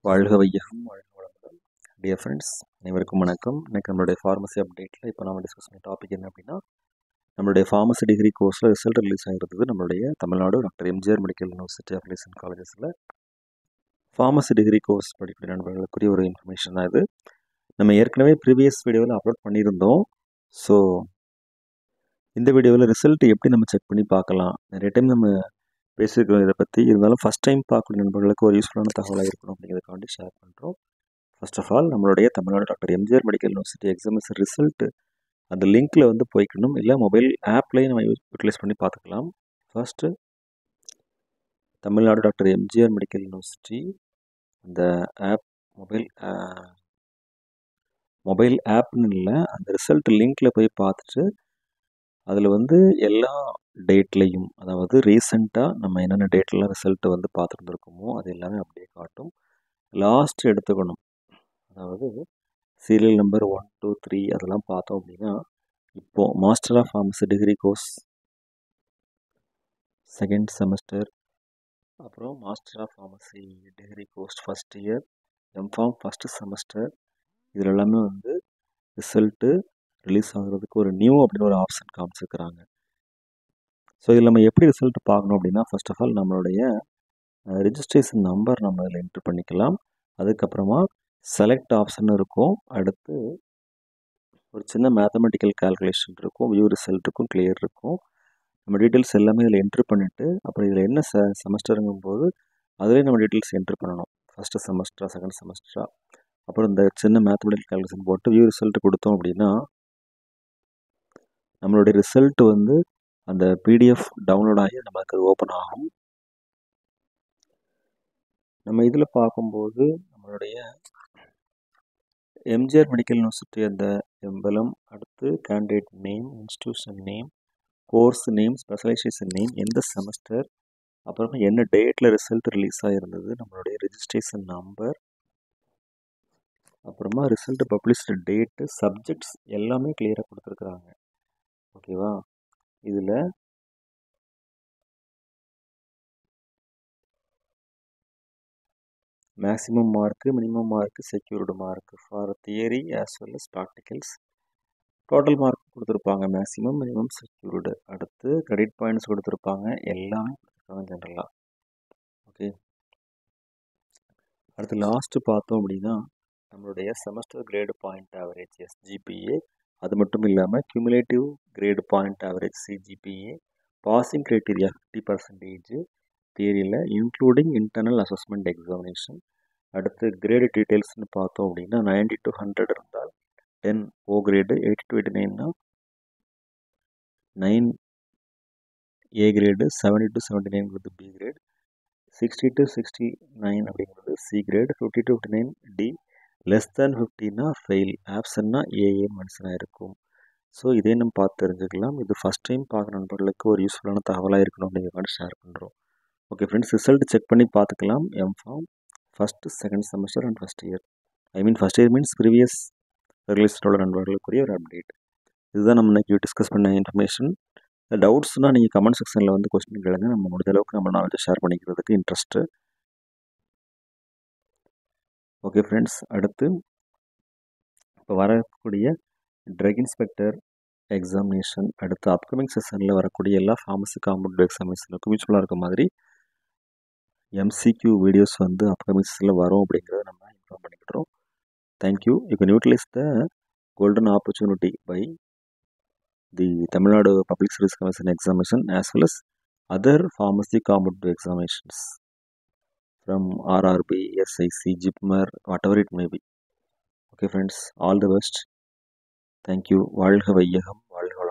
வாழ்க வையகம் வாழ்க வளமுடன் டியர் ஃப்ரெண்ட்ஸ் அனைவருக்கும் வணக்கம் இன்னைக்கு நம்மளுடைய ஃபார்மசி அப்டேட்டில் இப்போ நம்ம டிஸ்கஸ் பண்ண டாபிக் என்ன அப்படின்னா நம்மளுடைய ஃபார்மசி டிகிரி கோர்ஸில் ரிசல்ட் ரிலீஸ் ஆகிருந்தது நம்மளுடைய Tamil Nadu doctor MGR medical university of and காலேஜஸில் ஃபார்மசி டிகிரி கோர்ஸ் படிக்கிற நண்பர்களுக்குரிய ஒரு இன்ஃபர்மேஷன் தான் இது நம்ம ஏற்கனவே ப்ரீவியஸ் வீடியோவில் அப்லோட் பண்ணியிருந்தோம் ஸோ இந்த வீடியோவில் ரிசல்ட் எப்படி நம்ம செக் பண்ணி பார்க்கலாம் நிறைய டைம் நம்ம பேசியிருக்கோம் இதை பற்றி இருந்தாலும் ஃபஸ்ட் டைம் பார்க்கக்கூடிய நண்பர்களுக்கு ஒரு யூஸ்ஃபுல்லான தகவலாக இருக்கணும் அப்படிங்கிறதுக்காண்டி ஷேர் பண்ணுறோம் ஃபர்ஸ்ட் ஆஃப் ஆல் நம்மளுடைய Tamil Nadu doctor MGR medical university exams result அந்த லிங்க்கில் வந்து போய்க்கணும் இல்லை மொபைல் ஆப்லேயே நம்ம யூஸ் யூட்டிலைஸ் பண்ணி பார்த்துக்கலாம் first Tamil Nadu doctor MGR medical university அந்த ஆப் மொபைல் மொபைல் ஆப்னு இல்லை அந்த ரிசல்ட் லிங்க்கில் போய் பார்த்துட்டு அதில் வந்து எல்லா டேட்லேயும் அதாவது ரீசெண்டாக நம்ம என்னென்ன டேட்லாம் ரிசல்ட்டை வந்து பார்த்துருந்துருக்கோமோ அது எல்லாமே அப்படியே காட்டும் லாஸ்ட் எடுத்துக்கணும் அதாவது serial number one two three அதெல்லாம் பார்த்தோம் அப்படின்னா இப்போது master of pharmacy degree course second semester அப்புறம் master of pharmacy degree course first year M Pharm first semester இதில் எல்லாமே வந்து ரிசல்ட்டு ரிலீஸ் ஆகுறதுக்கு ஒரு நியூ அப்படின்னு ஒரு ஆப்ஷன் காமிச்சிருக்கிறாங்க ஸோ இதில் நம்ம எப்படி ரிசல்ட் பார்க்கணும் அப்படின்னா ஃபர்ஸ்ட் ஆஃப் ஆல் நம்மளுடைய ரிஜிஸ்ட்ரேஷன் நம்பர் நம்ம இதில் என்ட்ரு பண்ணிக்கலாம் அதுக்கப்புறமா செலக்ட் ஆப்ஷன் இருக்கும் அடுத்து ஒரு சின்ன மேத்தமெட்டிக்கல் கால்குலேஷன் இருக்கும் வியூ ரிசல்ட் இருக்கும் கிளியர் இருக்கும் நம்ம டீட்டெயில்ஸ் எல்லாமே இதில் என்ட்ரு பண்ணிவிட்டு அப்புறம் இதில் என்ன செ செமஸ்டருங்கும் போது அதிலே நம்ம டீட்டெயில்ஸ் என்ட்ரு பண்ணணும் ஃபஸ்ட்டு செமஸ்டரா செகண்ட் செமஸ்டரா அப்புறம் இந்த சின்ன மேத்தமெட்டிக்கல் கால்குலேஷன் போட்டு வியூ ரிசல்ட் கொடுத்தோம் அப்படின்னா நம்மளுடைய ரிசல்ட் வந்து அந்த பிடிஎஃப் டவுன்லோட் ஆகி நமக்கு அது ஓப்பன் ஆகும் நம்ம இதில் பார்க்கும்போது நம்மளுடைய எம்ஜிஆர் மெடிக்கல் யூனிவர்சிட்டி அந்த எம்பலம் அடுத்து candidate name institution name course name specialization name எந்த செமஸ்டர் அப்புறமா என்ன டேட்டில் ரிசல்ட் ரிலீஸ் ஆகிருந்தது நம்மளுடைய ரிஜிஸ்ட்ரேஷன் நம்பர் அப்புறமா ரிசல்ட் பப்ளிஷ்டு டேட்டு சப்ஜெக்ட்ஸ் எல்லாமே கிளியராக கொடுத்துருக்குறாங்க ஓகேவா இதில் maximum mark minimum mark secured mark for theory as well as practicals total mark கொடுத்துருப்பாங்க மேக்ஸிமம் மினிமம் செக்யூர்டு அடுத்து கிரெடிட் பாயிண்ட்ஸ் கொடுத்துருப்பாங்க எல்லாமே கொடுத்துருக்காங்க ஜென்ரலாக ஓகே அடுத்து லாஸ்ட்டு பார்த்தோம் அப்படின்னா நம்மளுடைய semester grade point average SGPA அது மட்டும் இல்லாமல் cumulative grade point average CGPA passing criteria fifty percentage தியரியில் இன்க்ளூடிங் இன்டர்னல் அசஸ்மெண்ட் எக்ஸாமினேஷன் அடுத்து கிரேடு டீட்டெயில்ஸ்னு பார்த்தோம் அப்படின்னா நைன்டி டு ஹண்ட்ரட் இருந்தால் ten O grade eighty to eighty நைன்னா nine A grade seventy to seventy நைன்ங்கிறது B grade sixty to sixty nine அப்படிங்கிறது C grade fifty to fifty nine D less than ஃபிஃப்டினா fail ஆப்ஷன்னா ஏஏ மனுஷனாக இருக்கும் so இதே நம்ம பார்த்து தெரிஞ்சுக்கலாம் இது ஃபஸ்ட் டைம் பார்க்குற நண்பர்களுக்கு ஒரு யூஸ்ஃபுல்லான தகவலாக இருக்கணும் அப்படிங்கிற மாதிரி ஷேர் பண்ணுறோம் ஓகே ஃப்ரெண்ட்ஸ் ரிசல்ட் செக் பண்ணி பார்த்துக்கலாம் M Pharm first second semester and first year I mean first year means previous ரிலீஸ்டோட நண்பர்களுக்குரிய ஒரு அப்டேட் இதுதான் நம்ம இன்றைக்கி டிஸ்கஸ் பண்ண இன்ஃபர்மேஷன் டவுட்ஸ்னால் நீங்கள் கமெண்ட் செக்ஷனில் வந்து கொஸ்டின் கேளுங்க நம்ம முடிஞ்ச அளவுக்கு நம்ம நாலேஜை ஷேர் பண்ணிக்கிறதுக்கு இன்ட்ரெஸ்ட்டு ஓகே ஃப்ரெண்ட்ஸ் அடுத்து இப்போ வரக்கூடிய ட்ரக் இன்ஸ்பெக்டர் எக்ஸாமினேஷன் அடுத்து அப்கமிங் செஷனில் வரக்கூடிய எல்லா ஃபார்மசி காம்பவுண்ட் எக்ஸாமினேஷனுக்கும் யூஸ்ஃபுல்லாக இருக்க மாதிரி எம்சிக்யூ வீடியோஸ் வந்து அப்கமிங் செஷனில் வரும் அப்படிங்கிறத நம்ம இன்ஃபார்ம் பண்ணிக்கிட்டோம் thank you you can utilize the golden opportunity by the Tamil Nadu public service commission examination as well as other pharmacy compound examinations from RRB, SIC, JIPMER, whatever it may be. Okay, friends, all the best. Thank you. வாழ்க வையகம் வாழ்க